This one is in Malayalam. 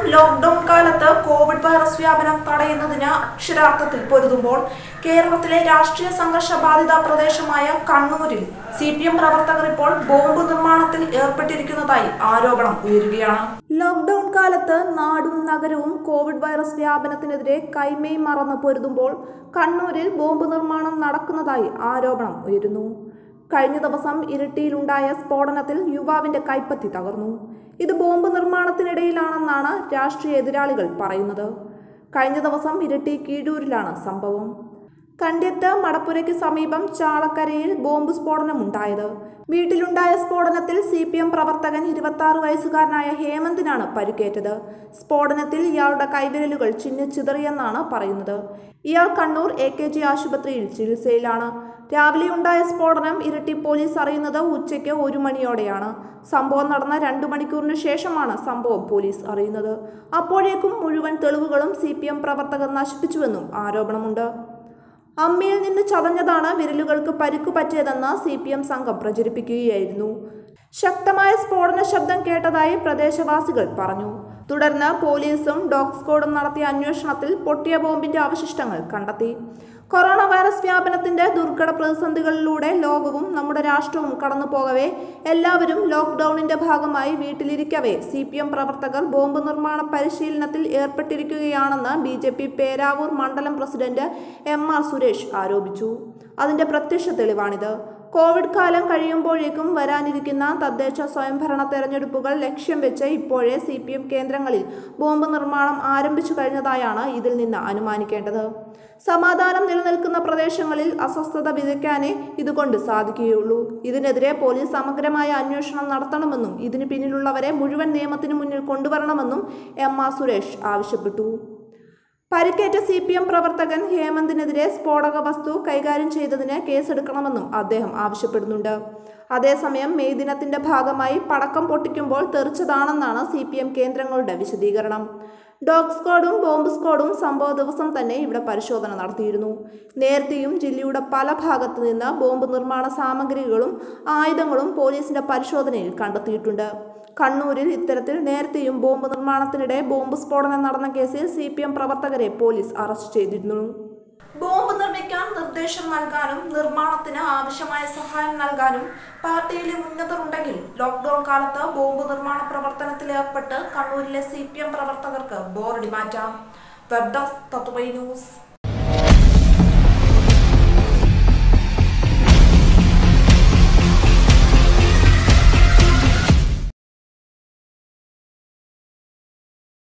ലോക്ക്ഡൌൺ കാലത്ത് കോവിഡ് വൈറസ് വ്യാപനം തടയുന്നതിന് അക്ഷരാർത്ഥത്തിൽ പൊരുതുമ്പോൾ കേരളത്തിലെ രാഷ്ട്രീയ സംഘർഷ ബാധിത പ്രദേശമായ കണ്ണൂരിൽ സി പി എം പ്രവർത്തകർ ഇപ്പോൾ ബോംബ് നിർമ്മാണത്തിൽ ഏർപ്പെട്ടിരിക്കുന്നതായി ആരോപണം ഉയരുകയാണ് ലോക്ക്ഡൌൺ കാലത്ത് നാടും നഗരവും കോവിഡ് വൈറസ് വ്യാപനത്തിനെതിരെ കൈമേയ് മറന്ന് പൊരുതുമ്പോൾ കണ്ണൂരിൽ ബോംബ് നിർമ്മാണം നടക്കുന്നതായി ആരോപണം ഉയരുന്നു കഴിഞ്ഞ ദിവസം ഇരിട്ടിയിലുണ്ടായ സ്ഫോടനത്തിൽ യുവാവിന്റെ കൈപ്പത്തി തകർന്നു ഇത് ബോംബ് നിർമ്മാണത്തിനിടയിലാണെന്നാണ് രാഷ്ട്രീയ എതിരാളികൾ പറയുന്നത് കഴിഞ്ഞ ദിവസം ഇരിട്ടി കീഴൂരിലാണ് സംഭവം കണ്ട്യത്ത് മടപ്പുരയ്ക്ക് സമീപം ചാളക്കരയിൽ ബോംബ് സ്ഫോടനമുണ്ടായത് വീട്ടിലുണ്ടായ സ്ഫോടനത്തിൽ സി പി എം പ്രവർത്തകൻ ഇരുപത്തി ആറ് വയസ്സുകാരനായ ഹേമന്തിനാണ് പരിക്കേറ്റത് സ്ഫോടനത്തിൽ ഇയാളുടെ കൈവിരലുകൾ ചിന്നിച്ചിതറിയെന്നാണ് പറയുന്നത് ഇയാൾ കണ്ണൂർ എ കെ ജി ആശുപത്രിയിൽ ചികിത്സയിലാണ് രാവിലെ ഉണ്ടായ സ്ഫോടനം ഇരട്ടി പോലീസ് അറിയുന്നത് ഉച്ചയ്ക്ക് ഒരു മണിയോടെയാണ് സംഭവം നടന്ന രണ്ടു മണിക്കൂറിന് ശേഷമാണ് സംഭവം പോലീസ് അറിയുന്നത് അപ്പോഴേക്കും മുഴുവൻ തെളിവുകളും സി പ്രവർത്തകർ നശിപ്പിച്ചുവെന്നും ആരോപണമുണ്ട് അമ്മയിൽ നിന്ന് ചതഞ്ഞതാണ് വിരലുകൾക്ക് പരിക്കു പറ്റിയതെന്ന് സി പി എം സംഘം പ്രചരിപ്പിക്കുകയായിരുന്നു ശക്തമായ സ്ഫോടന ശബ്ദം കേട്ടതായി പ്രദേശവാസികൾ പറഞ്ഞു തുടർന്ന് പോലീസും ഡോഗ് സ്ക്വാഡും നടത്തിയ അന്വേഷണത്തിൽ പൊട്ടിയ ബോംബിന്റെ അവശിഷ്ടങ്ങൾ കണ്ടെത്തി കൊറോണ വൈറസ് വ്യാപനത്തിന്റെ ദുർഘട പ്രതിസന്ധികളിലൂടെ ലോകവും നമ്മുടെ രാഷ്ട്രവും കടന്നു പോകവേ എല്ലാവരും ലോക്ക്ഡൌണിന്റെ ഭാഗമായി വീട്ടിലിരിക്കവേ സി പി എം പ്രവർത്തകർ ബോംബ് നിർമ്മാണ പരിശീലനത്തിൽ ഏർപ്പെട്ടിരിക്കുകയാണെന്ന് ബി ജെ പി പേരാവൂർ മണ്ഡലം പ്രസിഡന്റ് എം ആർ സുരേഷ് ആരോപിച്ചു അതിന്റെ പ്രത്യക്ഷ തെളിവാണിത് കോവിഡ് കാലം കഴിയുമ്പോഴേക്കും വരാനിരിക്കുന്ന തദ്ദേശ സ്വയംഭരണ തെരഞ്ഞെടുപ്പുകൾ ലക്ഷ്യം വെച്ച് ഇപ്പോഴേ സി പി എം കേന്ദ്രങ്ങളിൽ ബോംബ് നിർമ്മാണം ആരംഭിച്ചു കഴിഞ്ഞതായാണ് ഇതിൽ നിന്ന് അനുമാനിക്കേണ്ടത് സമാധാനം നിലനിൽക്കുന്ന പ്രദേശങ്ങളിൽ അസ്വസ്ഥത വിതയ്ക്കാനേ ഇതുകൊണ്ട് സാധിക്കുകയുള്ളൂ ഇതിനെതിരെ പോലീസ് സമഗ്രമായ അന്വേഷണം നടത്തണമെന്നും ഇതിന് പിന്നിലുള്ളവരെ മുഴുവൻ നിയമത്തിന് മുന്നിൽ കൊണ്ടുവരണമെന്നും എം ആർ സുരേഷ് ആവശ്യപ്പെട്ടു പരിക്കേറ്റ സി പി എം പ്രവർത്തകൻ ഹേമന്തിനെതിരെ സ്ഫോടക വസ്തു കൈകാര്യം ചെയ്തതിന് കേസെടുക്കണമെന്നും അദ്ദേഹം ആവശ്യപ്പെടുന്നുണ്ട് അതേസമയം മെയ് ദിനത്തിന്റെ ഭാഗമായി പടക്കം പൊട്ടിക്കുമ്പോൾ തെറിച്ചതാണെന്നാണ് സി പി എം കേന്ദ്രങ്ങളുടെ വിശദീകരണം ഡോഗ് സ്ക്വാഡും ബോംബ് സ്ക്വാഡും സംഭവ ദിവസം തന്നെ ഇവിടെ പരിശോധന നടത്തിയിരുന്നു നേരത്തെയും ജില്ലയുടെ പല ഭാഗത്തു നിന്ന് ബോംബ് നിർമ്മാണ സാമഗ്രികളും ആയുധങ്ങളും പോലീസിന്റെ പരിശോധനയിൽ കണ്ടെത്തിയിട്ടുണ്ട് കണ്ണൂരിൽ ഇത്തരത്തിൽ നേരത്തെയും ബോംബ് നിർമ്മാണത്തിനിടെ ബോംബ് സ്ഫോടനം നടന്ന കേസിൽ സി പി എം പ്രവർത്തകരെ പോലീസ് അറസ്റ്റ് ചെയ്തിരുന്നു ബോംബ് നിർമ്മിക്കാൻ നിർദ്ദേശം നൽകാനും നിർമ്മാണത്തിന് ആവശ്യമായ സഹായം നൽകാനും പാർട്ടിയിലെ ഉന്നതർ ഉണ്ടെങ്കിൽ ലോക്ക്ഡൌൺ കാലത്ത് ബോംബ് നിർമ്മാണ പ്രവർത്തനത്തിൽ ഏർപ്പെട്ട് കണ്ണൂരിലെ സി പി എം പ്രവർത്തകർക്ക് ബോറടി മാറ്റാം വെബ് ഡെസ്ക് തത്വമൈ ന്യൂസ്